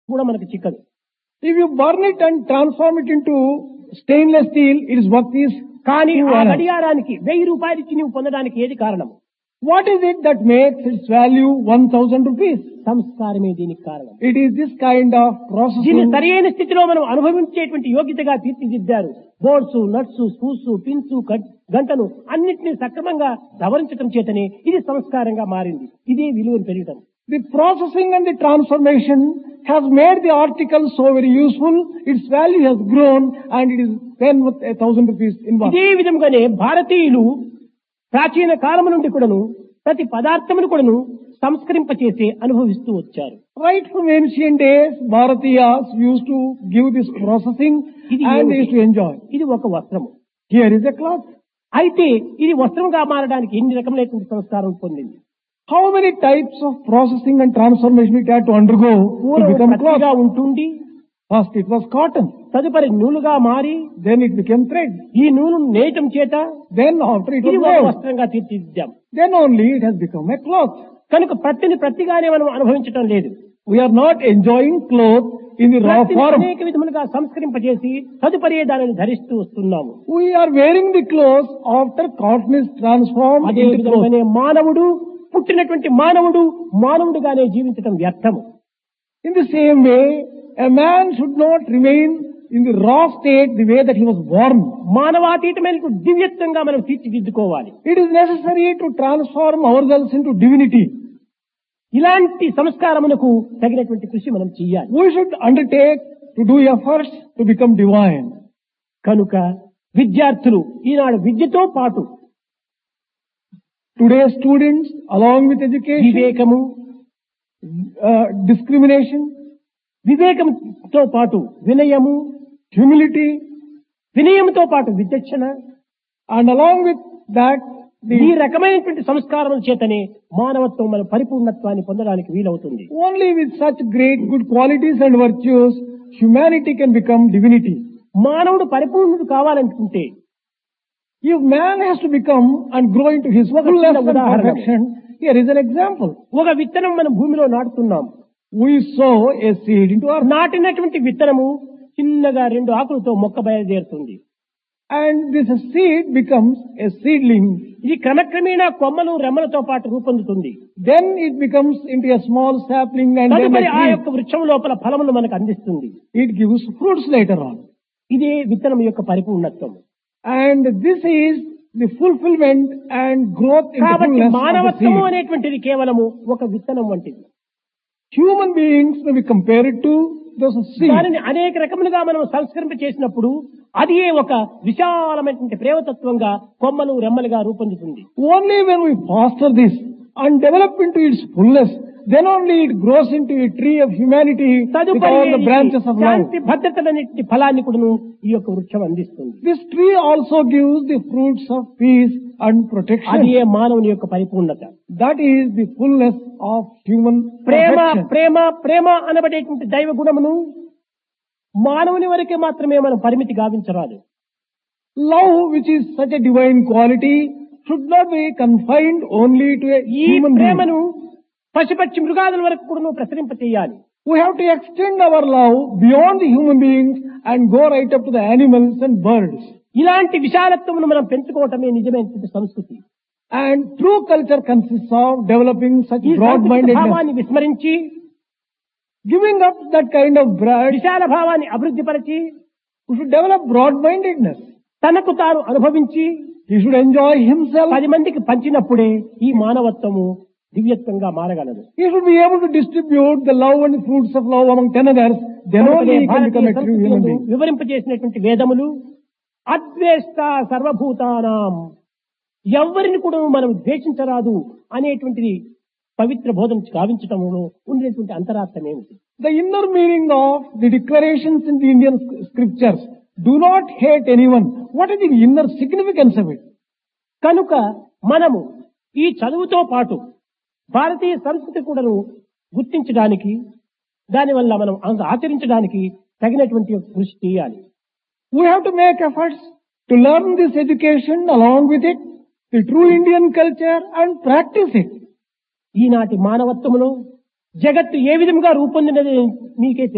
కూడా మనకు చిక్కదు If you burn it and transform it into stainless steel, its worth is కానీ two ఆ annas. గడియారానికి వెయ్యి రూపాయలు ఇచ్చి నీవు పొందడానికి ఏది కారణం What is it that makes its value 1000 rupees? సంస్కారమే దీనికి కారణం It is this kind of దీన్ని processing. సరైన స్థితిలో మనం అనుభవించేటువంటి యోగ్యతగా తీర్చిదిద్దారు బోర్డ్స్ నట్స్ స్పూస్ పిన్స్ గంటను అన్నిటినీ సక్రమంగా సవరించడం చేతనే ఇది సంస్కారంగా మారింది ఇదే విలువను పెరగటం The processing and the transformation has made the article so very useful. Its value has grown and it is then worth a thousand rupees in worth. ఇదే విధంగానే భారతీయులు ప్రాచీన కాలం నుండి కూడాను ప్రతి పదార్థమును కూడాను సంస్కరింపచేసి అనుభవిస్తూ వచ్చారు Right from ancient days, Bharatiyas used to give this processing ఇది and ఏమిటి? they used to enjoy. ఇది ఒక వస్త్రము Here is a cloth. అయితే ఇది వస్త్రంగా మారడానికి ఎన్ని రకములైనటువంటి సంస్కారం పొందింది How many types of processing and transformation it had to undergo to పూర్వం become పత్తిగా cloth? ఉంటుండి First it was cotton, తదుపరి నూలుగా మారి then it became thread, ఈ నూలు నేయటం చేత then after it ఇది was ఒక woven, వస్త్రంగా తీర్చిదిద్దాం then only it has become a cloth. కనుక ప్రతిని ప్రతిగానే మనం అనుభవించటం లేదు We are not enjoying cloth in the raw ప్రతిని form. అనేక విధములుగా సంస్కరింపజేసి తదుపరి దానిని ధరిస్తూ వస్తున్నాము We are wearing the clothes after cotton is transformed అదే into clothes. విధంగానే మానవుడు పుట్టినటువంటి మానవుడు మానవుడిగానే జీవించటం వ్యర్థము In the same way, a man should not remain in the raw state the way that he was born. మానవాతీతమైన దివ్యత్వంగా మనం తీర్చిదిద్దుకోవాలి It is necessary to transform ourselves into divinity. ఇలాంటి సంస్కారమునకు తగినటువంటి కృషి మనం చెయ్యాలి We should undertake to do efforts to become divine. కనుక విద్యార్థులు ఈనాడు విద్యతో పాటు Today's students, along with education, వివేకము uh, discrimination, వివేకంతో పాటు వినయము humility, వినయంతో పాటు విచక్షణ and along with that, ఈ the రకమైనటువంటి సంస్కారం చేతనే మానవత్వం మన పరిపూర్ణత్వాన్ని పొందడానికి వీలవుతుంది only with such great good qualities and virtues, humanity can become divinity. మానవుడు పరిపూర్ణుడు కావాలనుకుంటే If man has to become and grow into his ఒక fullness చిన్న and ఉదాహరణ. perfection, here is an example. ఒక విత్తనం మనం భూమిలో నాటుతున్నాం We sow a seed into our నాటినటువంటి విత్తనము చిన్నగా రెండు ఆకులతో మొక్క బయలుదేరుతుంది and this seed becomes a seedling. ఇది క్రమక్రమేణా కొమ్మలు రెమ్మలతో పాటు రూపొందుతుంది Then it becomes into a small sapling and then తదుపరి a ఆ tree. యొక్క వృక్షం లోపల ఫలములు మనకు అందిస్తుంది It gives fruits later on. ఇదే విత్తనం యొక్క పరిపూర్ణత్వం And this is the fulfillment and growth in the కాబట్టి fullness of the మానవత్వము seed. అనేటువంటిది కేవలము ఒక విత్తనం వంటిది Human beings may be compared to those seeds. దానిని అనేక రకములుగా మనం సంస్కరింప చేసినప్పుడు అది ఒక విశాలమైనటువంటి ప్రేమతత్వంగా కొమ్మలు రెమ్మలుగా రూపొందుతుంది Only when we foster this and develop into its fullness, then only it grows into a tree of humanity with తదుపరి all the branches of life. శాంతి భద్రతలన్నింటి ఫలాన్ని కూడాను ఈ యొక్క వృక్షం అందిస్తుంది This tree also gives the fruits of peace and protection. అది ఏ మానవుని యొక్క పరిపూర్ణత That is the fullness of human Prema perfection. ప్రేమ ప్రేమ అనబడేటువంటి దైవ గుణమును మానవుని వరకే మాత్రమే మనం పరిమితి గావించరాదు Love, which is such a divine quality, should not be confined only to a ఈ human being. ప్రేమను పశుపక్షి మృగాదుల వరకు కూడా ప్రసరింప చేయాలి We have to extend our love beyond the human beings and go right up to the animals and birds. ఇలాంటి విశాలత్వమును మనం పెంచుకోవటమే నిజమైనటువంటి సంస్కృతి And true culture consists of developing such ఈ సంస్కృతి broad-mindedness. భావాన్ని విస్మరించి Giving up that kind of bread, విశాల భావాన్ని అభివృద్ధిపరిచి we should develop broad-mindedness. తనకు తాను అనుభవించి He should enjoy himself. పది మందికి పంచినప్పుడే ఈ మానవత్వము దివ్యత్వంగా మారగలదు He should be able to distribute the love and fruits of love among ten others. Then only he can become a true human being. వివరింపజేసినటువంటి వేదములు అద్వేష్ట సర్వభూతానాం ఎవరిని కూడా మనం ద్వేషించరాదు అనేటువంటిది పవిత్ర బోధన గావించటంలో ఉండేటువంటి అంతరార్థం ఏమిటి The inner meaning of the declarations in the Indian sc- scriptures. Do not hate anyone. What is the inner significance of it? కనుక మనము ఈ చదువుతో పాటు భారతీయ సంస్కృతి కూడాను గుర్తించడానికి దానివల్ల మనం అంగ- ఆచరించడానికి తగినటువంటి ఒక కృషి చేయాలి We have to make efforts to learn this education along with it, the true Indian culture and practice it. ఈనాటి మానవత్వములో జగత్తు ఏ విధంగా రూపొందినది మీకే తెలుసు.